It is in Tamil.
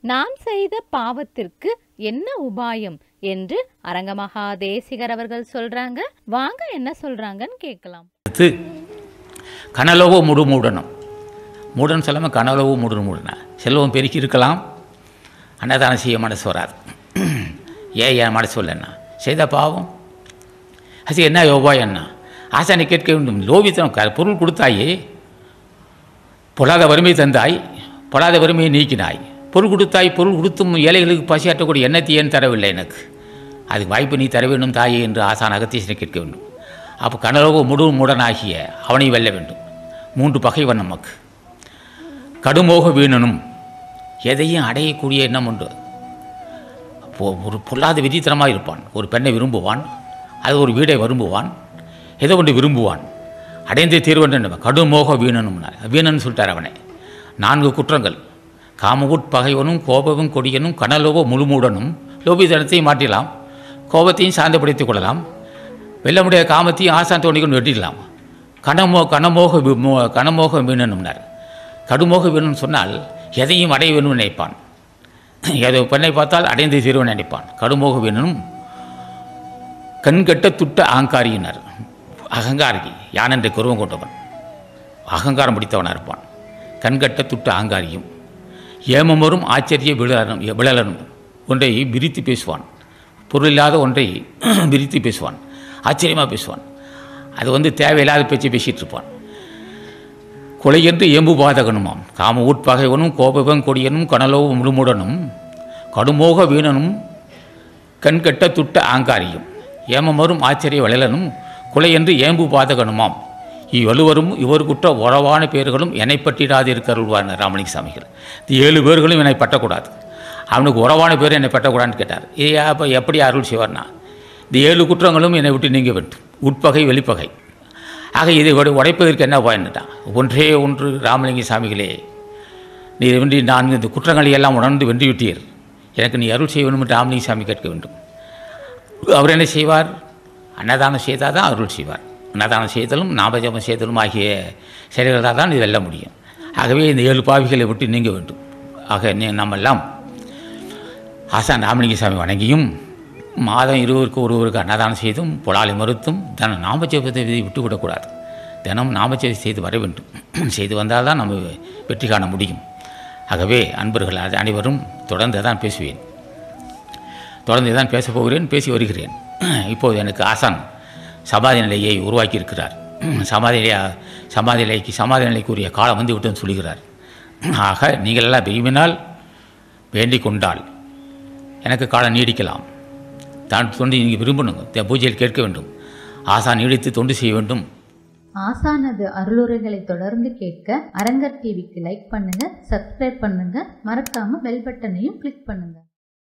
நாம் செய்த பாவத்திற்கு என்ன உபாயம் என்று அரங்கமகா தேசிகர் அவர்கள் சொல்றாங்க வாங்க என்ன சொல்றாங்கன்னு கேட்கலாம் அடுத்து கனலவோ முடு மூடணும் மூடன்னு சொல்லாமல் கனலவோ முடு மூடணும் செல்வம் பெருக்கி இருக்கலாம் அன்னதானம் செய்ய மனசு வராது ஏன் என் மனசு இல்லைன்னா செய்த பாவம் அது என்ன யோபா என்ன ஆசானை கேட்க வேண்டும் லோபித்தனம் க- பொருள் கொடுத்தாயே பொல்லாத வறுமை தந்தாய் பொல்லாத வறுமையை நீக்கினாய் பொருள் கொடுத்தாய் பொருள் கொடுத்தும் ஏழைகளுக்கு பசியாற்றக்கூடிய எண்ணத்தை ஏன் தரவில்லை எனக்கு அதுக்கு வாய்ப்பு நீ தர வேண்டும் தாயே என்று ஆசான் அகத்தீசனை கேட்க வேண்டும் அப்போ கனலோக முழு மூடனாகிய அவனை வெல்ல வேண்டும் மூன்று பகைவன் நமக்கு கடுமோக வீணனும் எதையும் அடையக்கூடிய எண்ணம் உண்டு பொ- ஒரு பொல்லாத விதித்தனமாக இருப்பான் ஒரு பெண்ணை விரும்புவான் அது ஒரு வீடை விரும்புவான் ஏதோ ஒன்று விரும்புவான் அடைந்தே தீர்வன் கடுமோக வீணனும்னார் வீணன் சொல்லிட்டார் அவனை நான்கு குற்றங்கள் காமகுட் பகைவனும் கோபமும் கொடியனும் கனலோக முழுமூடனும் லோபிதனத்தை மாற்றிடலாம் கோபத்தையும் சாந்தப்படுத்திக் கொள்ளலாம் வெல்ல முடியாத காமத்தையும் ஆசான் தோணிக்கொண்டு வெட்டிடலாம் கனமோ கனமோக வி- மோ- கனமோக வீணனும்னார் கடுமோக வீணன் சொன்னால் எதையும் அடைய வேணும்னு நினைப்பான் ஏதோ பெண்ணை பார்த்தால் அடைந்து தீர்வன் நினைப்பான் கடுமோக வீணனும் கண்கட்ட துட்ட ஆங்காரியினர் அகங்காரி யான் என்ற குருவம் கொண்டவன் அகங்காரம் பிடித்தவனாக இருப்பான் கண்கட்ட துட்ட ஆங்காரியும் ஏமமரும் ஆச்சரிய விழலனும் விழலனும் ஒன்றை விரித்து பேசுவான் பொருள் இல்லாத ஒன்றை விரித்து பேசுவான் ஆச்சரியமாக பேசுவான் அது வந்து தேவையில்லாத பேச்சை பேசிகிட்டு இருப்பான் கொலை என்று ஏம்பு பாதகனுமாம் காம உட்பகைவனும் கோபவன் கொடியனும் கனலோக முழுமுடனும் கடுமோக வீணனும் கண்கட்ட துட்ட ஆங்காரியும் ஏமமரும் ஆச்சரிய வளலனும் கொலை என்று ஏம்பு பாதகனுமாம் இவ்வலுவரும் இவர் குற்ற உறவான பேர்களும் என்னை பற்றிடாது இருக்கிறார் ராமலிங்க சாமிகள் இந்த ஏழு பேர்களும் என்னை பட்டக்கூடாது அவனுக்கு உறவான பேர் என்னை பட்டக்கூடாதுன்னு கேட்டார் ஏ அப்போ எப்படி அருள் செய்வார்னா இந்த ஏழு குற்றங்களும் என்னை விட்டு நீங்க வேண்டும் உட்பகை வெளிப்பகை ஆக இதை உடை- உடைப்பதற்கு என்ன பயன்ட்டான் ஒன்றே ஒன்று ராமலிங்க சாமிகளே நீ வென்றி நான் இந்த குற்றங்களை எல்லாம் உணர்ந்து வென்று விட்டீர் எனக்கு நீ அருள் செய்ய வேண்டும் என்று ராமலிங்க சாமி கேட்க வேண்டும் அவர் என்ன செய்வார் அன்னதானம் செய்தால் தான் அருள் செய்வார் அன்னதானம் செய்தலும் நாமஜபம் செய்தலும் ஆகிய செயல்களால் தான் இது வெல்ல முடியும் ஆகவே இந்த ஏழு பாவிகளை விட்டு நீங்க வேண்டும் ஆக நீ நம்மெல்லாம் ஆசான் ராமலிங்க சாமி வணங்கியும் மாதம் இருவருக்கு ஒருவருக்கு அன்னதானம் செய்தும் புலாலை மறுத்தும் தன நாமஜபத்தை விட்டுவிடக்கூடாது தினம் நாமஜபம் செய்து வர வேண்டும் செய்து வந்தால் தான் நம்ம வெற்றி காண முடியும் ஆகவே அன்பர்கள் அது அனைவரும் தொடர்ந்து தான் பேசுவேன் தொடர்ந்து தான் பேசப் போகிறேன் பேசி வருகிறேன் இப்போது எனக்கு ஆசான் சமாதி நிலையை உருவாக்கி இருக்கிறார் சமாதி நிலையா சமாதி நிலைக்கு சமாதி நிலைக்குரிய காலம் வந்து விட்டுன்னு சொல்லுகிறார் ஆக நீங்கள் எல்லாம் விரும்பினால் வேண்டிக் கொண்டால் எனக்கு காலம் நீடிக்கலாம் தான் தொண்டு நீங்கள் விரும்பணும் தே- பூஜையில் கேட்க வேண்டும் ஆசான் நீடித்து தொண்டு செய்ய வேண்டும் ஆசானது அருளுரைகளை தொடர்ந்து கேட்க அரங்கர் டிவிக்கு லைக் பண்ணுங்க சப்ஸ்கிரைப் பண்ணுங்க மறக்காம பெல் பட்டனையும் கிளிக் பண்ணுங்க